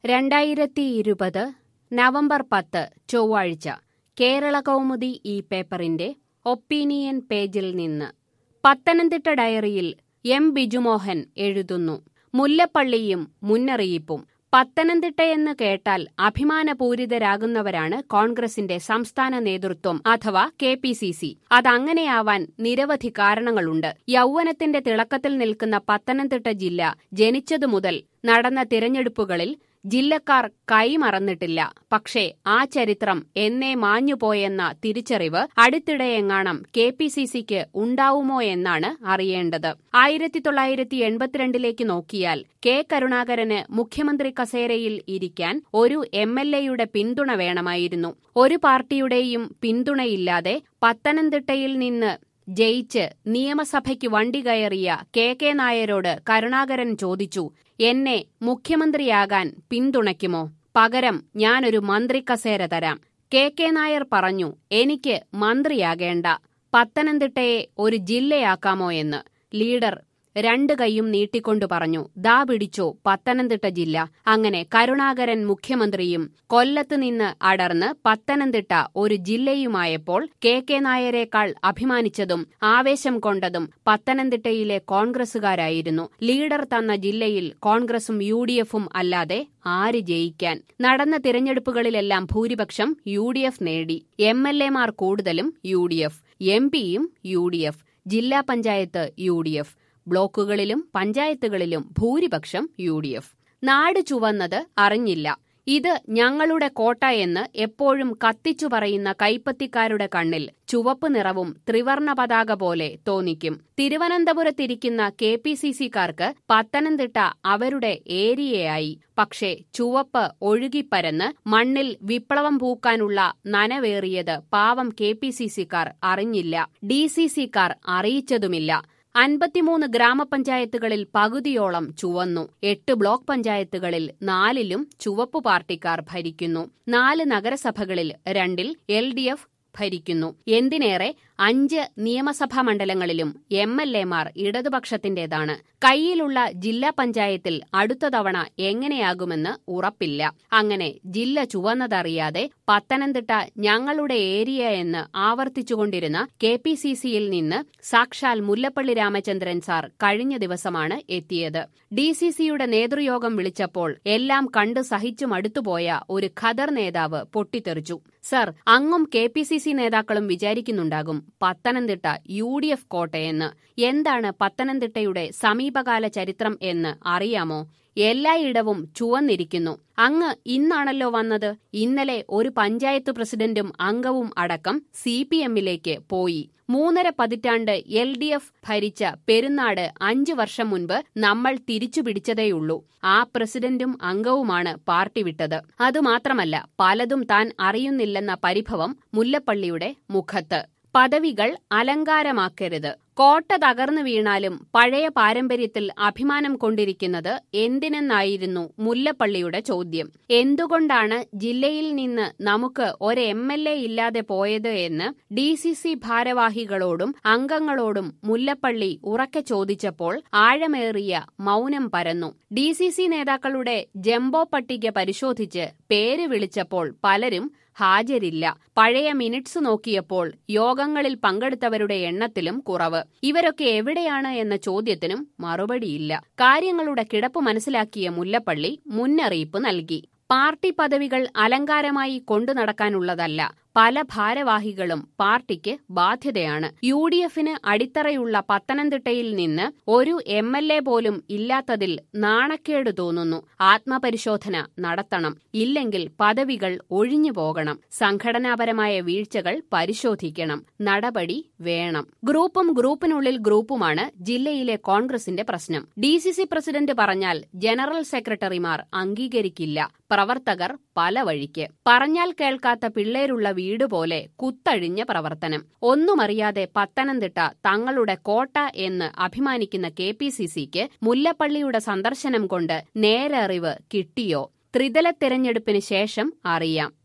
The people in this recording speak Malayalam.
രണ്ടായിരത്തി ഇരുപത് നവംബർ പത്ത് ചൊവ്വാഴ്ച കേരള കൗമുദി ഈ പേപ്പറിന്റെ ഒപ്പീനിയൻ പേജിൽ നിന്ന് പത്തനംതിട്ട ഡയറിയിൽ എം ബിജുമോഹൻ എഴുതുന്നു മുല്ലപ്പള്ളിയും മുന്നറിയിപ്പും പത്തനംതിട്ടയെന്ന് കേട്ടാൽ അഭിമാനപൂരിതരാകുന്നവരാണ് കോൺഗ്രസിന്റെ സംസ്ഥാന നേതൃത്വം അഥവാ കെ പി സി സി അതങ്ങനെയാവാൻ നിരവധി കാരണങ്ങളുണ്ട് യൗവനത്തിന്റെ തിളക്കത്തിൽ നിൽക്കുന്ന പത്തനംതിട്ട ജില്ല ജനിച്ചതു മുതൽ നടന്ന തിരഞ്ഞെടുപ്പുകളിൽ ജില്ലക്കാർ കൈമറന്നിട്ടില്ല പക്ഷേ ആ ചരിത്രം എന്നേ മാഞ്ഞുപോയെന്ന തിരിച്ചറിവ് അടുത്തിടെയെങ്ങാണം കെ പി സി സിക്ക് ഉണ്ടാവുമോ എന്നാണ് അറിയേണ്ടത് ആയിരത്തി തൊള്ളായിരത്തി എൺപത്തിരണ്ടിലേക്ക് നോക്കിയാൽ കെ കരുണാകരന് മുഖ്യമന്ത്രി കസേരയിൽ ഇരിക്കാൻ ഒരു എം എൽ എയുടെ പിന്തുണ വേണമായിരുന്നു ഒരു പാർട്ടിയുടെയും പിന്തുണയില്ലാതെ പത്തനംതിട്ടയിൽ നിന്ന് ജയിച്ച് നിയമസഭയ്ക്ക് വണ്ടി കയറിയ കെ കെ നായരോട് കരുണാകരൻ ചോദിച്ചു എന്നെ മുഖ്യമന്ത്രിയാകാൻ പിന്തുണയ്ക്കുമോ പകരം ഞാനൊരു മന്ത്രിക്കസേര തരാം കെ കെ നായർ പറഞ്ഞു എനിക്ക് മന്ത്രിയാകേണ്ട പത്തനംതിട്ടയെ ഒരു ജില്ലയാക്കാമോ എന്ന് ലീഡർ രണ്ട് കൈയും നീട്ടിക്കൊണ്ടു പറഞ്ഞു ദാ പിടിച്ചോ പത്തനംതിട്ട ജില്ല അങ്ങനെ കരുണാകരൻ മുഖ്യമന്ത്രിയും കൊല്ലത്ത് നിന്ന് അടർന്ന് പത്തനംതിട്ട ഒരു ജില്ലയുമായപ്പോൾ കെ കെ നായരെക്കാൾ അഭിമാനിച്ചതും ആവേശം കൊണ്ടതും പത്തനംതിട്ടയിലെ കോൺഗ്രസുകാരായിരുന്നു ലീഡർ തന്ന ജില്ലയിൽ കോൺഗ്രസും യു ഡി എഫും അല്ലാതെ ആര് ജയിക്കാൻ നടന്ന തിരഞ്ഞെടുപ്പുകളിലെല്ലാം ഭൂരിപക്ഷം യു ഡി എഫ് നേടി എം എൽ എമാർ കൂടുതലും യു ഡി എഫ് എം പിയും യു ഡി എഫ് ജില്ലാ പഞ്ചായത്ത് യു ഡി എഫ് ബ്ലോക്കുകളിലും പഞ്ചായത്തുകളിലും ഭൂരിപക്ഷം യു ഡി എഫ് നാട് ചുവന്നത് അറിഞ്ഞില്ല ഇത് ഞങ്ങളുടെ കോട്ട എന്ന് എപ്പോഴും കത്തിച്ചു പറയുന്ന കൈപ്പത്തിക്കാരുടെ കണ്ണിൽ ചുവപ്പ് നിറവും ത്രിവർണ പതാക പോലെ തോന്നിക്കും തിരുവനന്തപുരത്തിരിക്കുന്ന കെ പി സി സിക്കാർക്ക് പത്തനംതിട്ട അവരുടെ ഏരിയയായി പക്ഷേ ചുവപ്പ് ഒഴുകിപ്പരന്ന് മണ്ണിൽ വിപ്ലവം പൂക്കാനുള്ള നനവേറിയത് പാവം കെ പി സി സിക്കാർ അറിഞ്ഞില്ല ഡി സി സിക്കാർ അറിയിച്ചതുമില്ല അൻപത്തിമൂന്ന് ഗ്രാമപഞ്ചായത്തുകളിൽ പകുതിയോളം ചുവന്നു എട്ട് ബ്ലോക്ക് പഞ്ചായത്തുകളിൽ നാലിലും ചുവപ്പ് പാർട്ടിക്കാർ ഭരിക്കുന്നു നാല് നഗരസഭകളിൽ രണ്ടിൽ എൽ ഡി എഫ് ഭരിക്കുന്നു എന്തിനേറെ അഞ്ച് നിയമസഭാ മണ്ഡലങ്ങളിലും എം എൽ എമാർ ഇടതുപക്ഷത്തിന്റേതാണ് കയ്യിലുള്ള ജില്ലാ പഞ്ചായത്തിൽ അടുത്ത തവണ എങ്ങനെയാകുമെന്ന് ഉറപ്പില്ല അങ്ങനെ ജില്ല ചുവന്നതറിയാതെ പത്തനംതിട്ട ഞങ്ങളുടെ ഏരിയ എന്ന് ആവർത്തിച്ചുകൊണ്ടിരുന്ന കെ പി സി സിയിൽ നിന്ന് സാക്ഷാൽ മുല്ലപ്പള്ളി രാമചന്ദ്രൻ സാർ കഴിഞ്ഞ ദിവസമാണ് എത്തിയത് ഡി സി സിയുടെ നേതൃയോഗം വിളിച്ചപ്പോൾ എല്ലാം കണ്ട് സഹിച്ചു മടുത്തുപോയ ഒരു ഖദർ നേതാവ് പൊട്ടിത്തെറിച്ചു സർ അങ്ങും കെ പി സി സി നേതാക്കളും വിചാരിക്കുന്നുണ്ടാകും പത്തനംതിട്ട യു ഡി എഫ് കോട്ടയെന്ന് എന്താണ് പത്തനംതിട്ടയുടെ സമീപകാല ചരിത്രം എന്ന് അറിയാമോ എല്ലായിടവും ചുവന്നിരിക്കുന്നു അങ്ങ് ഇന്നാണല്ലോ വന്നത് ഇന്നലെ ഒരു പഞ്ചായത്ത് പ്രസിഡന്റും അംഗവും അടക്കം സി പി എമ്മിലേക്ക് പോയി മൂന്നര പതിറ്റാണ്ട് എൽ ഡി എഫ് ഭരിച്ച പെരുന്നാട് അഞ്ചു വർഷം മുൻപ് നമ്മൾ തിരിച്ചുപിടിച്ചതേയുള്ളൂ ആ പ്രസിഡന്റും അംഗവുമാണ് പാർട്ടി വിട്ടത് അതുമാത്രമല്ല പലതും താൻ അറിയുന്നില്ലെന്ന പരിഭവം മുല്ലപ്പള്ളിയുടെ മുഖത്ത് പദവികൾ അലങ്കാരമാക്കരുത് കോട്ട തകർന്നു വീണാലും പഴയ പാരമ്പര്യത്തിൽ അഭിമാനം കൊണ്ടിരിക്കുന്നത് എന്തിനെന്നായിരുന്നു മുല്ലപ്പള്ളിയുടെ ചോദ്യം എന്തുകൊണ്ടാണ് ജില്ലയിൽ നിന്ന് നമുക്ക് ഒരു എം എൽ എ ഇല്ലാതെ പോയത് എന്ന് ഡി സി സി ഭാരവാഹികളോടും അംഗങ്ങളോടും മുല്ലപ്പള്ളി ഉറക്കെ ചോദിച്ചപ്പോൾ ആഴമേറിയ മൗനം പരന്നു ഡി സി സി നേതാക്കളുടെ ജംബോ പട്ടിക പരിശോധിച്ച് പേര് വിളിച്ചപ്പോൾ പലരും ഹാജരില്ല പഴയ മിനിറ്റ്സ് നോക്കിയപ്പോൾ യോഗങ്ങളിൽ പങ്കെടുത്തവരുടെ എണ്ണത്തിലും കുറവ് ഇവരൊക്കെ എവിടെയാണ് എന്ന ചോദ്യത്തിനും മറുപടിയില്ല കാര്യങ്ങളുടെ കിടപ്പ് മനസ്സിലാക്കിയ മുല്ലപ്പള്ളി മുന്നറിയിപ്പ് നൽകി പാർട്ടി പദവികൾ അലങ്കാരമായി കൊണ്ടു നടക്കാനുള്ളതല്ല പല ഭാരവാഹികളും പാർട്ടിക്ക് ബാധ്യതയാണ് യു ഡി എഫിന് അടിത്തറയുള്ള പത്തനംതിട്ടയിൽ നിന്ന് ഒരു എം എൽ എ പോലും ഇല്ലാത്തതിൽ നാണക്കേട് തോന്നുന്നു ആത്മപരിശോധന നടത്തണം ഇല്ലെങ്കിൽ പദവികൾ ഒഴിഞ്ഞു പോകണം സംഘടനാപരമായ വീഴ്ചകൾ പരിശോധിക്കണം നടപടി വേണം ഗ്രൂപ്പും ഗ്രൂപ്പിനുള്ളിൽ ഗ്രൂപ്പുമാണ് ജില്ലയിലെ കോൺഗ്രസിന്റെ പ്രശ്നം ഡി സി സി പ്രസിഡന്റ് പറഞ്ഞാൽ ജനറൽ സെക്രട്ടറിമാർ അംഗീകരിക്കില്ല പ്രവർത്തകർ പല വഴിക്ക് പറഞ്ഞാൽ കേൾക്കാത്ത പിള്ളേരുള്ള വീട് പോലെ കുത്തഴിഞ്ഞ പ്രവർത്തനം ഒന്നുമറിയാതെ പത്തനംതിട്ട തങ്ങളുടെ കോട്ട എന്ന് അഭിമാനിക്കുന്ന കെ പി സി സിക്ക് മുല്ലപ്പള്ളിയുടെ സന്ദർശനം കൊണ്ട് നേരറിവ് കിട്ടിയോ ത്രിതല തെരഞ്ഞെടുപ്പിന് ശേഷം അറിയാം